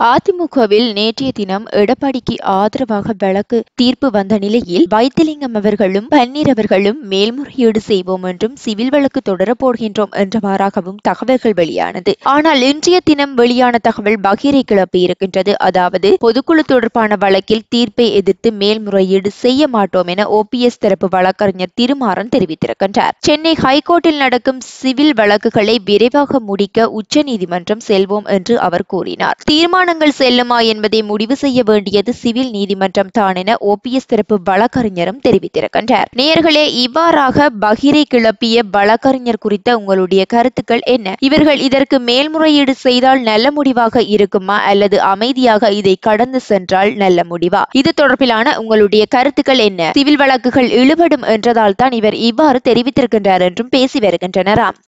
அதிமுகவில் நேற்றைய தினம் எடப்பாடிக்கு ஆதரவாக வழக்கு தீர்ப்பு வந்த நிலையில் வைத்திலிங்கம் அவர்களும் பன்னீர் அவர்களும் மேல்முறையீடு செய்வோம் என்றும் சிவில் வழக்கு தொடரப் போகின்றோம் என்றவாறாகவும் தகவல்கள் வெளியானது ஆனால் இன்றைய தினம் வெளியான தகவல் பகீரை கிளப்பி இருக்கின்றது அதாவது பொதுக்குழு தொடர்பான வழக்கில் தீர்ப்பை எதிர்த்து மேல்முறையீடு செய்ய மாட்டோம் என ஓபிஎஸ் தரப்பு வழக்கறிஞர் திருமாறன் தெரிவித்திருக்கின்றார் சென்னை ஹைகோர்ட்டில் நடக்கும் சிவில் வழக்குகளை விரைவாக முடிக்க உச்சநீதிமன்றம் செல்வோம் என்று அவர் கூறினார் தீர்மானங்கள் செல்லுமா என்பதை முடிவு செய்ய வேண்டியது சிவில் நீதிமன்றம் தான் என ஓபிஎஸ் தரப்பு வழக்கறிஞரும் தெரிவித்திருக்கின்றார் நேயர்களே இவ்வாறாக பகிரை கிளப்பிய வழக்கறிஞர் குறித்த உங்களுடைய கருத்துக்கள் என்ன இவர்கள் இதற்கு மேல்முறையீடு செய்தால் நல்ல முடிவாக இருக்குமா அல்லது அமைதியாக இதை கடந்து சென்றால் நல்ல முடிவா இது தொடர்பிலான உங்களுடைய கருத்துக்கள் என்ன சிவில் வழக்குகள் இழுபடும் என்றதால் தான் இவர் இவ்வாறு தெரிவித்திருக்கின்றார் என்றும் பேசி வருகின்றனராம்